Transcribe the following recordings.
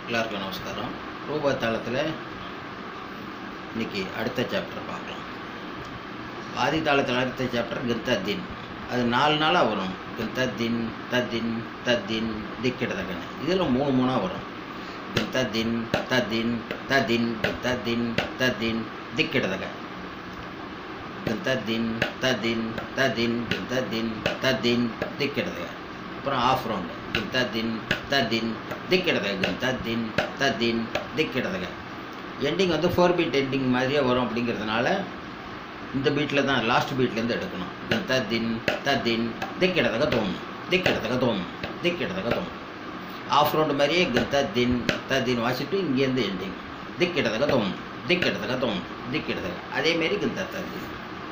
எல்லாருக்கும் நமஸ்காரம் ரூபத்தாளத்தில் இன்னைக்கு அடுத்த சாப்டர் பார்க்கலாம் ஆதி தாளத்தில் அடுத்த சாப்டர் கிருத்தத்தின் அது நாலு நாளாக வரும் கிருத்தத்தின் தத்தின் தத்தின் திக்கிடதகன்னு இதில் மூணு மூணாக வரும் கிருத்தத்தின் தத்தின் தத்தின் கிருத்தத்தின் தத்தின் திக்கிடதக கிருத்தத்தின் தத்தின் தத்தின் கிருத்தத்தின் தத்தின் திக்கிடதக அப்புறம் ஆஃப் ரவுண்டு கிருத்தத்தின் தத்தின் திக்கிடதக கிருத்தத்தின் தத்தின் திக்கிடதக எண்டிங் வந்து ஃபோர் பீட் எண்டிங் மாதிரியே வரும் அப்படிங்கிறதுனால இந்த பீட்டில் தான் லாஸ்ட் பீட்லேருந்து எடுக்கணும் தத்தின் தத்தின் திக்கிடதக தோணும் திக்கிடதக தோணும் திக்கிடதக தோணும் ஆஃப் ரவுண்டு மாதிரியே தத்தின் தத்தின் வாசிட்டு இங்கேருந்து எண்டிங் திக்கிடதக தோணும் திக்கிடதக தோணும் திக்கிடதக அதேமாரி கிந்த தத்தின்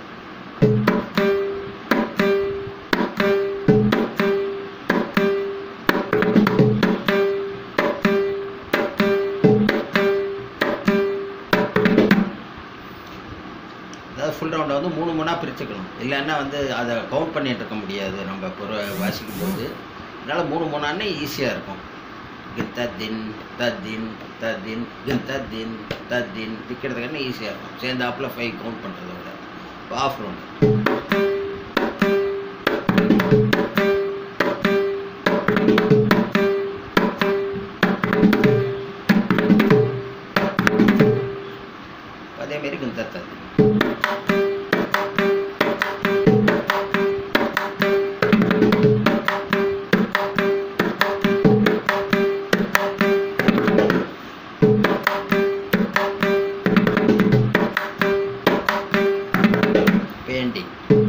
அதாவது ஃபுல் ரவுண்டை வந்து மூணு மூணாக பிரிச்சுக்கணும் இல்லைன்னா வந்து அதை கவுண்ட் பண்ணிட்டு இருக்க முடியாது நம்ம பொரு வாசிக்கும் போது அதனால் மூணு மூணானே ஈஸியாக இருக்கும் கித்தத்தின் தத்தின் தத்தின் கித்தத்தின் தத்தின் திக்கிறதுக்கான ஈஸியாக இருக்கும் சேர்ந்தாப்பில் ஃபைவ் கவுண்ட் பண்ணுறத விட இப்போ ஆஃப் ரவுண்டு அதேமாரி கிந்த தத்தின் பெயிண்டிங்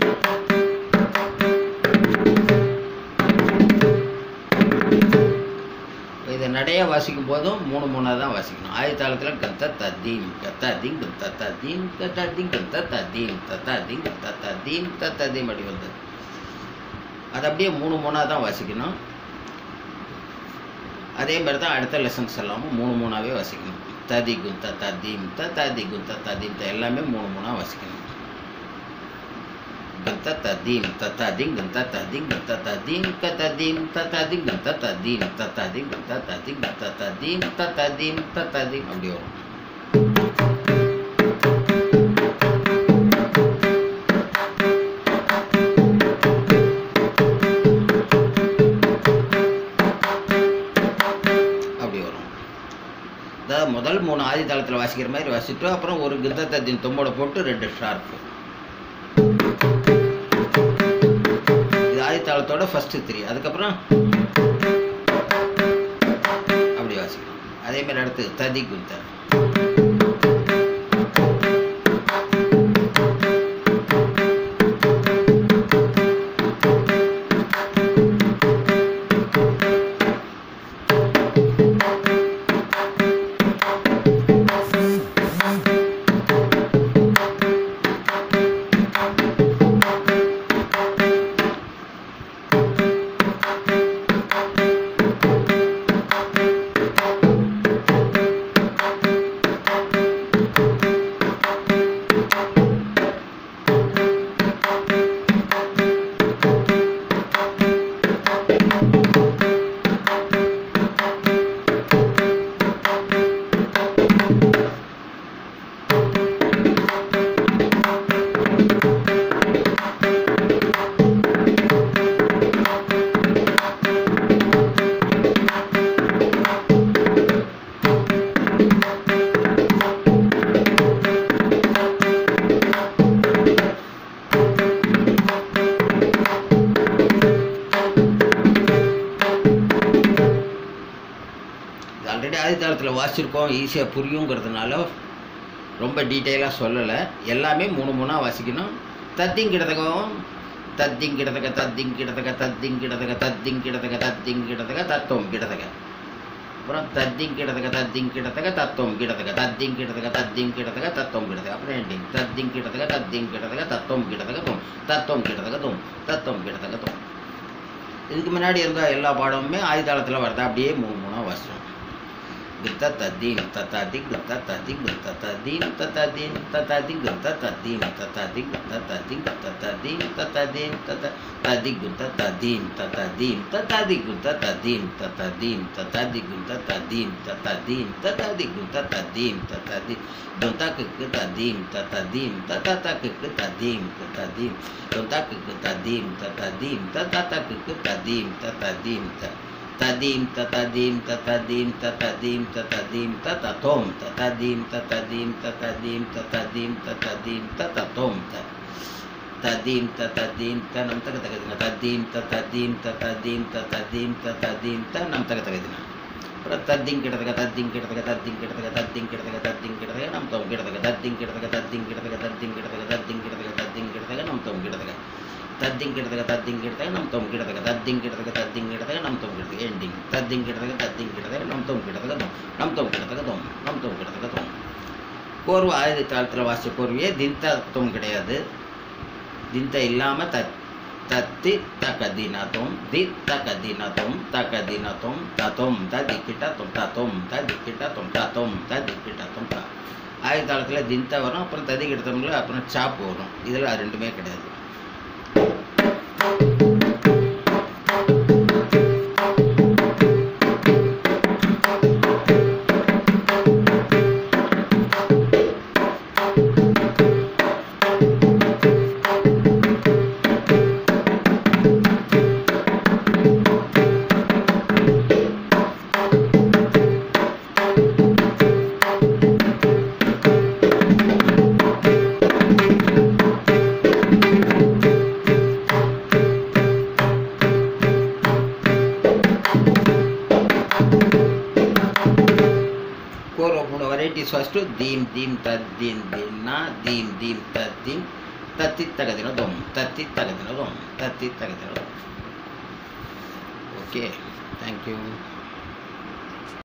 இதை நடைய வாசிக்கும் போதும் மூணு மூணாக தான் வாசிக்கணும் ஆயத்தாளத்தில் கத்த தத்தீம் கத்தாதீம் கத்த தத்தீம் கத்தாதீம் கத்த தத்தீம் தத்தாதீம் கத்த தத்தீம் தத்தீம் அப்படி வந்து அது அப்படியே மூணு மூணாக தான் வாசிக்கணும் அதே மாதிரி தான் அடுத்த லெசன்ஸ் எல்லாமும் மூணு மூணாவே வாசிக்கணும் ததி குந்த தத்தீம் த ததி குந்த ததீம் த எல்லாமே மூணு மூணாக வாசிக்கணும் ganta tadim tatadim ganta tadim ganta tadim tatadim tatadim ganta tadim tatadim ganta tadim ganta tadim tatadim tatadim அப்படி வரும் அப்படி வரும் அதாவது முதல் மூணு ஆதி தாளத்தில் வாசிக்கிற மாதிரி வாசிட்டு அப்புறம் ஒரு கிருத்த தத்தின் தொம்போட போட்டு ரெண்டு ஷார்ப்பு இது ஆதித்தாளத்தோட ஃபஸ்ட்டு த்ரீ அதுக்கப்புறம் அப்படி வாசிக்கணும் அதே மாதிரி அடுத்து ததி குந்த இது ஆல்ரெடி ஆதித்தாளத்தில் வாசிச்சிருக்கோம் ஈஸியாக புரியுங்கிறதுனால ரொம்ப டீட்டெயிலாக சொல்லலை எல்லாமே மூணு மூணாக வாசிக்கணும் தத்திங்கிடதகம் தத்திங்கிடதக தத்திங்கிடதக தத்திங்கிடதக தத்திங்கிடதக தத்திங்கிடதக தத்துவம் கிடதக அப்புறம் தத்திங்கிடதக தத்திங்கிடதக தத்துவம் கிடதக தத்திங்கிடதக தத்திங்கிடதக தத்துவம் கிடதக அப்புறம் எண்டிங் தத்திங்கிடதக தத்திங்கிடதக தத்துவம் கிடதக தோம் தத்துவம் கிடதக தோம் தத்துவம் கிடதக தோம் இதுக்கு முன்னாடி இருந்த எல்லா பாடமுமே ஆதித்தாளத்தில் வரதா அப்படியே மூணு மூணாக வாசிச்சோம் gunta tadim tatadi gunta tadim gunta tadim tatadim tatadi gunta tadim tatadi gunta tadim gunta tadim tatadim tatadi gunta tadim tatadim tatadi gunta tadim tatadim tatadi gunta tadim tatadim tatadi gunta tadim tatadim gunta ke tadim tatadim tatata ke tadim tatadim gunta ke tadim tatadim tatata ke tadim tatadim tadim tatadim tatadim tatadim tatadim tatatom tatadim tatadim tatadim tatadim tatadim tatatom tadim tatadim tanam taga taga dina tadim tatadim tatadim tatadim tatadim tanam taga taga dina அப்புறம் தத்திங் கிடதுக தத்திங் கிடதுக தத்திங் கிடதுக தத்திங் கிடதுக தத்திங் கிடதுக நம் தொம் கிடதுக தத்திங் கிடதுக தத்திங் கிடதுக தத்திங் கிடதுக தத்திங் கிடதுக தத்திங் கிடதுக நம் தொம் கிடதுக தத்திங் கிடதுக தத்திங் கிடதுக நம் தொம் கிடதுக தத்திங் கிடதுக தத்திங் கிடதுக நம் தொம் கிடதுக ending தத்திங் கிடதுக தத்திங் கிடதுக நம் தொம் கிடதுக தொம் நம் தொம் கிடதுக தொம் நம் தொம் கிடதுக தொம் கோர்வை ஆயுத காலத்தில் வாசித்த கோர்வையே திந்த தொம் கிடையாது திந்த இல்லாமல் த தத்தி தகதினதும் தி தகதினதும் தகதினதும் ததும் ததிக்கிட்டதும் ததும் ததிக்கிட்டதும் ததும் ததிக்கிட்டதும் த ஆயுத காலத்தில் திந்த வரும் அப்புறம் ததிக்கிட்டதும்ல அப்புறம் சாப்பு வரும் இதில் ரெண்டுமே கிடையாது కోరో మూడు వెరైటీస్ ఫస్ట్ దీమ్ దీమ్ తద్ దీమ్ దీన్న దీమ్ దీమ్ తద్ దీమ్ తత్తి తగదిన దొమ్ తత్తి తగదిన దొమ్ తత్తి తగదిన దొమ్ ఓకే థ్యాంక్ యూ